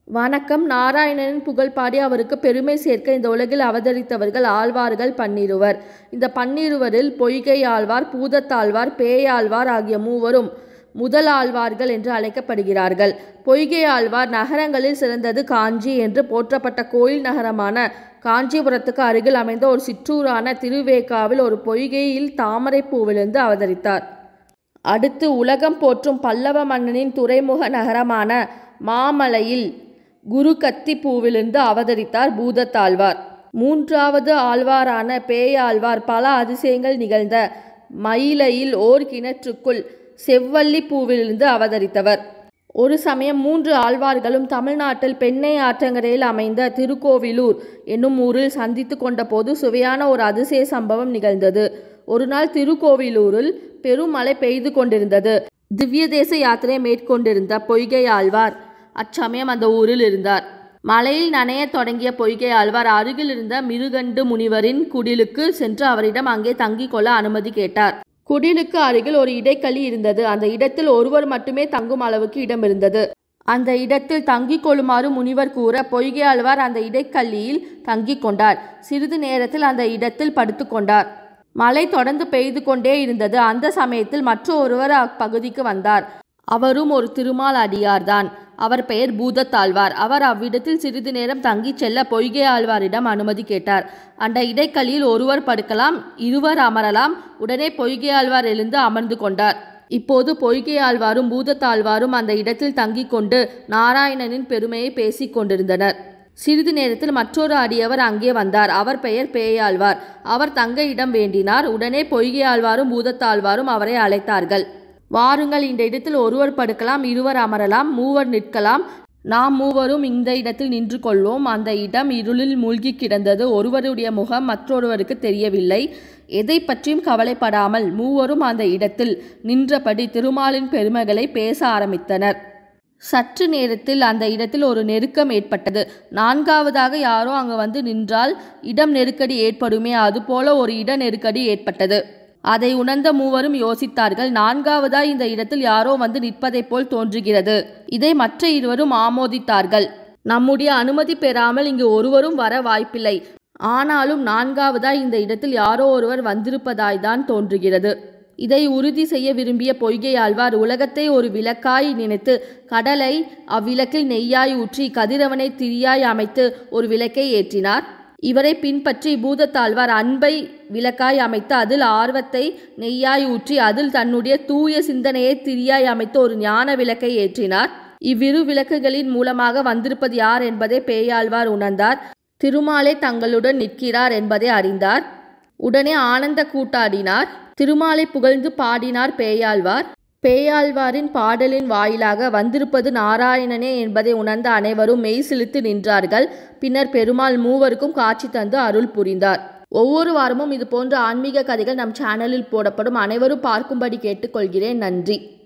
வணக்கம் நாராயணனின் புகழ் பாடி அவருக்கு பெருமை சேர்க்க இந்த உலகில் அவதரித்தவர்கள் ஆழ்வார்கள் பன்னிருவர் இந்த பன்னிருவரில் பொய்கை ஆழ்வார் பூதத்தாழ்வார் பேயாழ்வார் ஆகிய மூவரும் முதல் ஆழ்வார்கள் என்று அழைக்கப்படுகிறார்கள் பொய்கை ஆழ்வார் நகரங்களில் சிறந்தது காஞ்சி என்று போற்றப்பட்ட கோயில் நகரமான காஞ்சிபுரத்துக்கு அருகில் அமைந்த ஒரு சிற்றூரான திருவேகாவில் ஒரு பொய்கையில் தாமரைப்பூவிலிருந்து அவதரித்தார் அடுத்து உலகம் போற்றும் பல்லவ மன்னனின் துறைமுக நகரமான மாமலையில் குரு கத்திப்பூவிலிருந்து அவதரித்தார் பூதத்தாழ்வார் மூன்றாவது ஆழ்வாரான பேயாழ்வார் பல அதிசயங்கள் நிகழ்ந்த மயிலையில் ஓர் கிணற்றுக்குள் செவ்வல்லி பூவிலிருந்து அவதரித்தவர் ஒரு சமயம் மூன்று ஆழ்வார்களும் தமிழ்நாட்டில் பெண்ணை ஆற்றங்கரையில் அமைந்த திருக்கோவிலூர் என்னும் ஊரில் சந்தித்து கொண்டபோது சுவையான ஒரு அதிசய சம்பவம் நிகழ்ந்தது ஒரு நாள் திருக்கோவிலூரில் பெரும் மழை பெய்து கொண்டிருந்தது திவ்ய தேச யாத்திரை மேற்கொண்டிருந்த பொய்கை ஆழ்வார் அச்சமயம் அந்த ஊரில் இருந்தார் மலையில் நனைய தொடங்கிய பொய்கை ஆழ்வார் அருகில் இருந்த மிருகண்டு முனிவரின் குடிலுக்கு சென்று அவரிடம் அங்கே தங்கிக் கொள்ள அனுமதி கேட்டார் குடிலுக்கு அருகில் ஒரு இடைக்களி இருந்தது அந்த இடத்தில் ஒருவர் மட்டுமே தங்கும் அளவுக்கு இடம் இருந்தது அந்த இடத்தில் தங்கிக் கொள்ளுமாறு முனிவர் கூற பொய்கை ஆழ்வார் அந்த இடைக்கல்லியில் தங்கிக் கொண்டார் சிறிது நேரத்தில் அந்த இடத்தில் படுத்துக்கொண்டார் மழை தொடர்ந்து பெய்து கொண்டே இருந்தது அந்த சமயத்தில் மற்ற ஒருவர் அப்பகுதிக்கு வந்தார் அவரும் ஒரு திருமால் அடியார்தான் அவர் பெயர் பூதத்தாழ்வார் அவர் அவ்விடத்தில் சிறிது நேரம் தங்கிச் செல்ல பொய்கை ஆழ்வாரிடம் அனுமதி கேட்டார் அந்த இடைக்கல்லில் ஒருவர் படுக்கலாம் இருவர் அமரலாம் உடனே பொய்கை ஆழ்வார் எழுந்து அமர்ந்து கொண்டார் இப்போது பொய்கை ஆழ்வாரும் பூதத்தாழ்வாரும் அந்த இடத்தில் தங்கிக் கொண்டு நாராயணனின் பெருமையை பேசிக் கொண்டிருந்தனர் சிறிது நேரத்தில் மற்றொரு அடியவர் அங்கே வந்தார் அவர் பெயர் பேயாழ்வார் அவர் தங்க இடம் வேண்டினார் உடனே பொய்கை ஆழ்வாரும் பூதத்தாழ்வாரும் அவரை அழைத்தார்கள் வாருங்கள் இந்த இடத்தில் ஒருவர் படுக்கலாம் இருவர் அமரலாம் மூவர் நிற்கலாம் நாம் மூவரும் இந்த இடத்தில் நின்று கொள்வோம் அந்த இடம் இருளில் மூழ்கி கிடந்தது ஒருவருடைய முகம் மற்றொருவருக்கு தெரியவில்லை எதை பற்றியும் கவலைப்படாமல் மூவரும் அந்த இடத்தில் நின்றபடி திருமாலின் பெருமைகளை பேச ஆரம்பித்தனர் சற்று நேரத்தில் அந்த இடத்தில் ஒரு நெருக்கம் ஏற்பட்டது நான்காவதாக யாரோ அங்கு வந்து நின்றால் இடம் நெருக்கடி ஏற்படுமே அதுபோல ஒரு இட நெருக்கடி ஏற்பட்டது அதை உணர்ந்த மூவரும் யோசித்தார்கள் நான்காவதாய் இந்த இடத்தில் யாரோ வந்து நிற்பதைப் போல் தோன்றுகிறது இதை மற்ற இருவரும் ஆமோதித்தார்கள் நம்முடைய அனுமதி பெறாமல் இங்கு ஒருவரும் வர வாய்ப்பில்லை ஆனாலும் நான்காவதாய் இந்த இடத்தில் யாரோ ஒருவர் வந்திருப்பதாய்தான் தோன்றுகிறது இதை உறுதி செய்ய விரும்பிய பொய்கை ஆழ்வார் உலகத்தை ஒரு விளக்காய் நினைத்து கடலை அவ்விளக்கில் நெய்யாய் ஊற்றி கதிரவனை திரியாய் அமைத்து ஒரு விளக்கை ஏற்றினார் இவரை பின்பற்றி பூதத்தாழ்வார் அன்பை விளக்காய் அமைத்து அதில் ஆர்வத்தை நெய்யாய் ஊற்றி அதில் தன்னுடைய தூய சிந்தனையை திரியாய் அமைத்து ஒரு ஞான விளக்கை ஏற்றினார் இவ்விரு விளக்குகளின் மூலமாக வந்திருப்பது யார் என்பதை பேயாழ்வார் உணர்ந்தார் திருமாலே தங்களுடன் நிற்கிறார் என்பதை அறிந்தார் உடனே ஆனந்த கூட்டாடினார் திருமாலை புகழ்ந்து பாடினார் பேயாழ்வார் பேயாழ்வாரின் பாடலின் வாயிலாக வந்திருப்பது நாராயணனே என்பதை உணர்ந்த அனைவரும் மெய் சிலித்து நின்றார்கள் பின்னர் பெருமாள் மூவருக்கும் காட்சி தந்து அருள் புரிந்தார் ஒவ்வொரு வாரமும் இது போன்ற ஆன்மீக கதைகள் நம் சேனலில் போடப்படும் அனைவரும் பார்க்கும்படி கேட்டுக்கொள்கிறேன் நன்றி